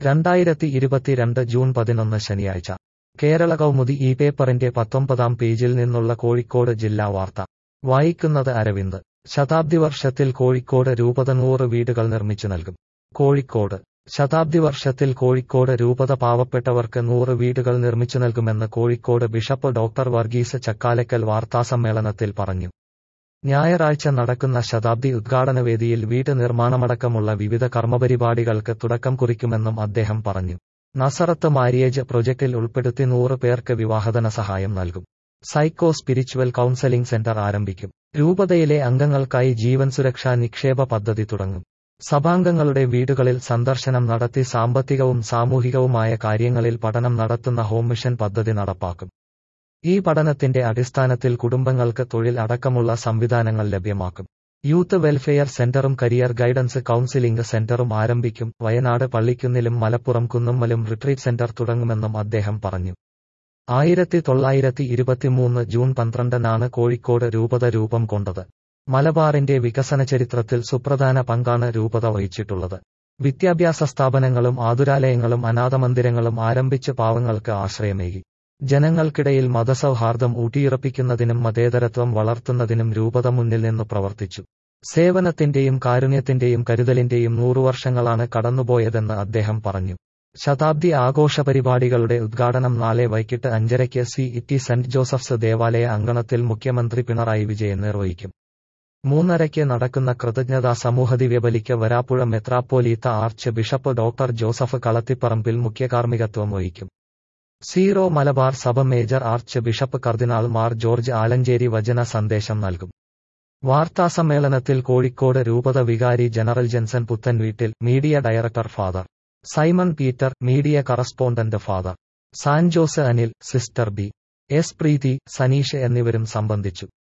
രണ്ടായിരത്തി ഇരുപത്തിരണ്ട് ജൂൺ പതിനൊന്ന് ശനിയാഴ്ച കേരള കൗമുദി ഈ പേപ്പറിന്റെ പത്തൊമ്പതാം പേജിൽ നിന്നുള്ള കോഴിക്കോട് ജില്ലാ വാർത്ത വായിക്കുന്നത് അരവിന്ദ് ശതാബ്ദി വർഷത്തിൽ കോഴിക്കോട് രൂപത നൂറ് വീടുകൾ നിർമ്മിച്ചു നൽകും കോഴിക്കോട് ശതാബ്ദി വർഷത്തിൽ കോഴിക്കോട് രൂപത പാവപ്പെട്ടവർക്ക് നൂറ് വീടുകൾ നിർമ്മിച്ചു നൽകുമെന്ന് കോഴിക്കോട് ബിഷപ്പ് ഡോക്ടർ വർഗീസ് ചക്കാലക്കൽ വാർത്താസമ്മേളനത്തിൽ പറഞ്ഞു ഞായറാഴ്ച നടക്കുന്ന ശതാബ്ദി ഉദ്ഘാടനവേദിയിൽ വീട് നിർമ്മാണമടക്കമുള്ള വിവിധ കർമ്മപരിപാടികൾക്ക് തുടക്കം കുറിക്കുമെന്നും അദ്ദേഹം പറഞ്ഞു നസറത്ത് മാരിയേജ് പ്രൊജക്ടിൽ ഉൾപ്പെടുത്തി നൂറ് പേർക്ക് വിവാഹധന സഹായം നൽകും സൈക്കോ സ്പിരിച്വൽ കൗൺസലിംഗ് സെന്റർ ആരംഭിക്കും രൂപതയിലെ അംഗങ്ങൾക്കായി ജീവൻ സുരക്ഷാ നിക്ഷേപ പദ്ധതി തുടങ്ങും സഭാംഗങ്ങളുടെ വീടുകളിൽ സന്ദർശനം നടത്തി സാമ്പത്തികവും സാമൂഹികവുമായ കാര്യങ്ങളിൽ പഠനം നടത്തുന്ന ഹോം മിഷൻ പദ്ധതി നടപ്പാക്കും ഈ പഠനത്തിന്റെ അടിസ്ഥാനത്തിൽ കുടുംബങ്ങൾക്ക് തൊഴിൽ അടക്കമുള്ള സംവിധാനങ്ങൾ ലഭ്യമാക്കും യൂത്ത് വെൽഫെയർ സെന്ററും കരിയർ ഗൈഡൻസ് കൌൺസിലിംഗ് സെന്ററും ആരംഭിക്കും വയനാട് പള്ളിക്കുന്നിലും മലപ്പുറം കുന്നുമ്മലും റിട്രീറ്റ് സെന്റർ തുടങ്ങുമെന്നും അദ്ദേഹം പറഞ്ഞു ആയിരത്തി തൊള്ളായിരത്തി ഇരുപത്തിമൂന്ന് ജൂൺ പന്ത്രണ്ടിനാണ് കോഴിക്കോട് രൂപത രൂപം കൊണ്ടത് മലബാറിന്റെ വികസന ചരിത്രത്തിൽ സുപ്രധാന പങ്കാണ് രൂപത വഹിച്ചിട്ടുള്ളത് വിദ്യാഭ്യാസ സ്ഥാപനങ്ങളും ആതുരാലയങ്ങളും അനാഥമന്ദിരങ്ങളും ആരംഭിച്ച് പാവങ്ങൾക്ക് ആശ്രയമേകി ജനങ്ങൾക്കിടയിൽ മതസൗഹാർദ്ദം ഊട്ടിയുറപ്പിക്കുന്നതിനും മതേതരത്വം വളർത്തുന്നതിനും രൂപത മുന്നിൽ നിന്ന് പ്രവർത്തിച്ചു സേവനത്തിന്റെയും കാരുണ്യത്തിന്റെയും കരുതലിന്റെയും നൂറുവർഷങ്ങളാണ് കടന്നുപോയതെന്ന് അദ്ദേഹം പറഞ്ഞു ശതാബ്ദി ആഘോഷ പരിപാടികളുടെ ഉദ്ഘാടനം നാളെ വൈകിട്ട് അഞ്ചരയ്ക്ക് സി ഇറ്റി സെന്റ് ജോസഫ്സ് ദേവാലയ അങ്കണത്തിൽ മുഖ്യമന്ത്രി പിണറായി വിജയൻ നിർവഹിക്കും മൂന്നരയ്ക്ക് നടക്കുന്ന കൃതജ്ഞതാ സമൂഹദിവ്യബലിക്ക് വരാപ്പുഴ മെത്രാപ്പോലീത്ത archbishop doctor Joseph Kalathiparambil മുഖ്യകാർമ്മികത്വം വഹിക്കും സീറോ മലബാർ സഭ major archbishop cardinal Mar George Alencherry വചന സന്ദേശം നൽകും വാർത്താസമ്മേളനത്തിൽ കോഴിക്കോട് രൂപത വികാരി general Jenson Puthenveettil media director father Simon Peter media correspondent father Sanjose Anil sister B S Preethi Saneesh എന്നിവരും സംബന്ധിച്ചു